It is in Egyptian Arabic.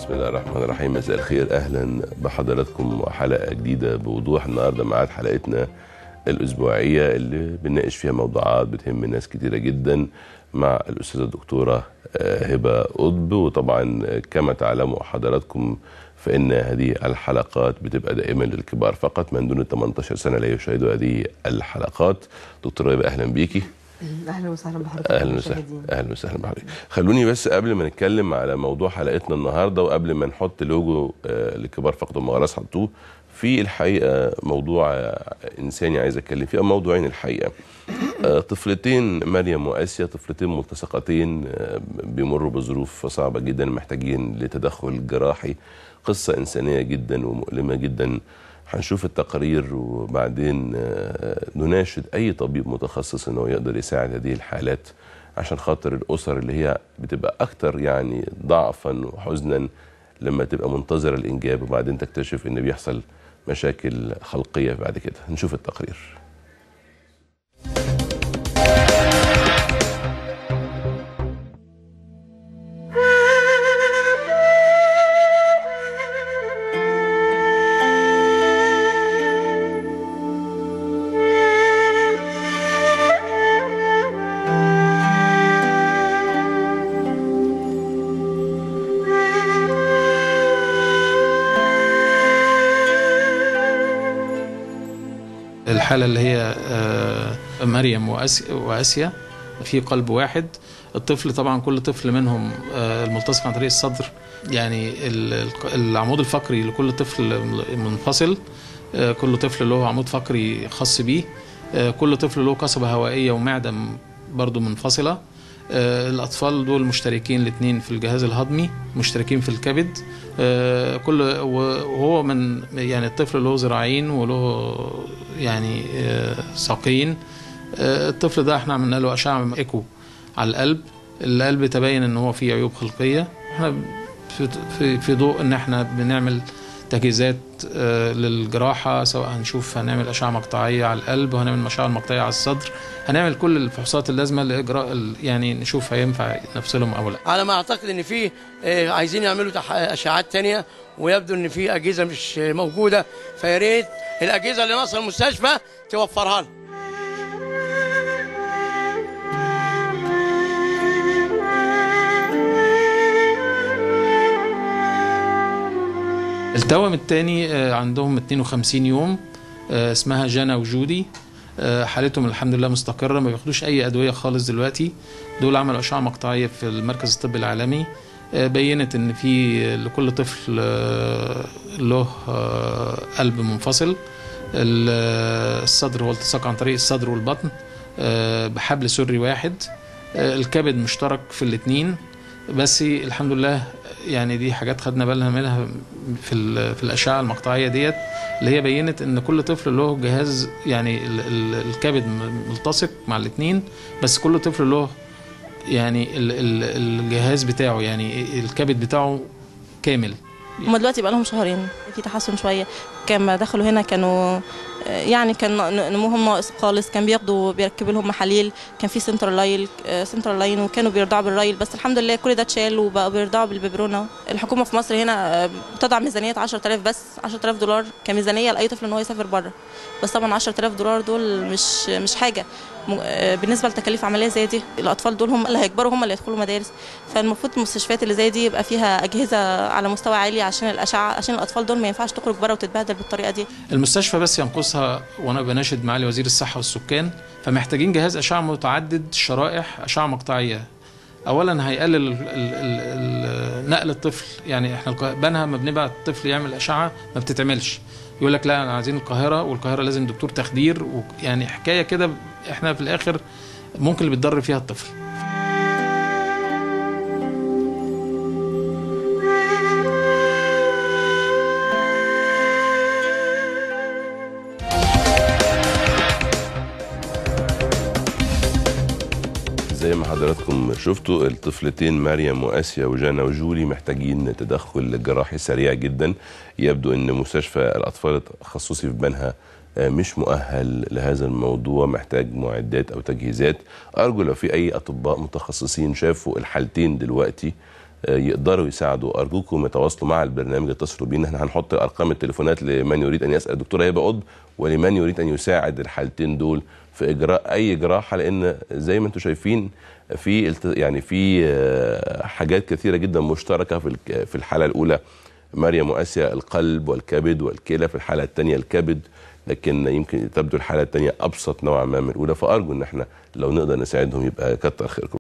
بسم الله الرحمن الرحيم مساء الخير اهلا بحضراتكم وحلقه جديده بوضوح النهارده ميعاد حلقتنا الاسبوعيه اللي بنناقش فيها موضوعات بتهم ناس كتيره جدا مع الاستاذه الدكتوره هبه قطب وطبعا كما تعلموا حضراتكم فان هذه الحلقات بتبقى دائما للكبار فقط من دون 18 سنه لا يشاهدوا هذه الحلقات دكتوره هبه اهلا بيكي اهلا وسهلا بحضرتك اهلا وسهلا اهلا وسهلا بحضرتك خلوني بس قبل ما نتكلم على موضوع حلقتنا النهارده وقبل ما نحط لوجو آه لكبار فقد هم خلاص حطوه في الحقيقه موضوع آه انساني عايز اتكلم فيه او موضوعين الحقيقه آه طفلتين مريم واسيا طفلتين ملتصقتين بيمروا بظروف صعبه جدا محتاجين لتدخل جراحي قصه انسانيه جدا ومؤلمه جدا هنشوف التقرير وبعدين نناشد اي طبيب متخصص انه يقدر يساعد هذه الحالات عشان خاطر الاسر اللي هي بتبقى اكتر يعني ضعفا وحزنا لما تبقى منتظره الانجاب وبعدين تكتشف ان بيحصل مشاكل خلقيه بعد كده نشوف التقرير الحالة اللي هي مريم وآسيا في قلب واحد الطفل طبعا كل طفل منهم الملتصق عن طريق الصدر يعني العمود الفقري لكل طفل منفصل كل طفل له عمود فقري خاص بيه كل طفل له قصبة هوائية ومعدة برضو منفصلة الأطفال دول مشتركين الاثنين في الجهاز الهضمي مشتركين في الكبد كل وهو من يعني الطفل له ذراعين وله يعني ساقين الطفل ده احنا عملنا له أشعة ايكو على القلب القلب تبين ان هو فيه عيوب خلقية احنا في في ضوء ان احنا بنعمل تجهيزات للجراحة سواء هنشوف هنعمل أشعة مقطعية على القلب وهنعمل أشعة مقطعية على الصدر هنعمل كل الفحوصات اللازمة لإجراء يعني نشوف هينفع نفصلهم أو لا على ما أعتقد إن في عايزين يعملوا أشعات تانية ويبدو إن في أجهزة مش موجودة فيا ريت الأجهزة اللي ناقصة المستشفى توفرها لنا التوأم الثاني عندهم 52 يوم اسمها جانا وجودي حالتهم الحمد لله مستقرة ما بياخدوش أي أدوية خالص دلوقتي دول عملوا أشعة مقطعية في المركز الطبي العالمي بينت إن في لكل طفل له قلب منفصل الصدر هو التصاق عن طريق الصدر والبطن بحبل سري واحد الكبد مشترك في الاثنين بس الحمد لله يعني دي حاجات خدنا بالنا منها في في الاشعه المقطعيه ديت اللي هي بينت ان كل طفل له جهاز يعني الكبد ملتصق مع الاثنين بس كل طفل له يعني الجهاز بتاعه يعني الكبد بتاعه كامل هما دلوقتي بقى لهم شهرين في تحسن شويه كما دخلوا هنا كانوا يعني كان نموهم ناقص خالص كان بياخدوا بيركبوا لهم محاليل كان في سنترال لاين سنترال لاين وكانوا بيرضعوا بالرايل بس الحمد لله كل ده اتشال وبقوا بيرضعوا بالببرونه الحكومه في مصر هنا بتضع ميزانيه 10000 بس 10000 دولار كميزانيه لاي طفل ان هو يسافر بره بس طبعا 10000 دولار دول مش مش حاجه بالنسبه لتكاليف عمليه زي دي الاطفال دول هم اللي هيكبروا هم اللي يدخلوا مدارس فالمفروض المستشفيات اللي زي دي يبقى فيها اجهزه على مستوى عالي عشان الاشعه عشان الاطفال دول ما ينفعش تخرج بره وتتبهدل بالطريقه دي المستشفى بس ينقصها وانا بناشد معالي وزير الصحه والسكان فمحتاجين جهاز اشعه متعدد الشرائح اشعه مقطعيه اولا هيقلل ال ال ال نقل الطفل يعني احنا بنها ما بنبعت الطفل يعمل اشعه ما بتتعملش يقول لك لا انا عايزين القاهره والقاهره لازم دكتور تخدير يعني حكايه كده احنا في الاخر ممكن اللي بتضر فيها الطفل زي ما حضراتكم شفتوا الطفلتين مريم واسيا وجانا وجولي محتاجين تدخل جراحي سريع جدا يبدو ان مستشفى الاطفال التخصصي في بنها مش مؤهل لهذا الموضوع محتاج معدات او تجهيزات ارجو لو في اي اطباء متخصصين شافوا الحالتين دلوقتي آه، يقدروا يساعدوا ارجوكم يتواصلوا مع البرنامج اتصلوا بينا احنا هنحط ارقام التليفونات لمن يريد ان يسال الدكتوره هبه قطب ولمن يريد ان يساعد الحالتين دول في اجراء اي جراحه لان زي ما انتم شايفين في الت- يعني في آه، حاجات كثيره جدا مشتركه في الك- في الحاله الاولى مريم واسيا القلب والكبد والكلى في الحاله الثانيه الكبد لكن يمكن تبدو الحاله الثانيه ابسط نوعا ما من الاولى فارجو ان احنا لو نقدر نساعدهم يبقى كتر خيركم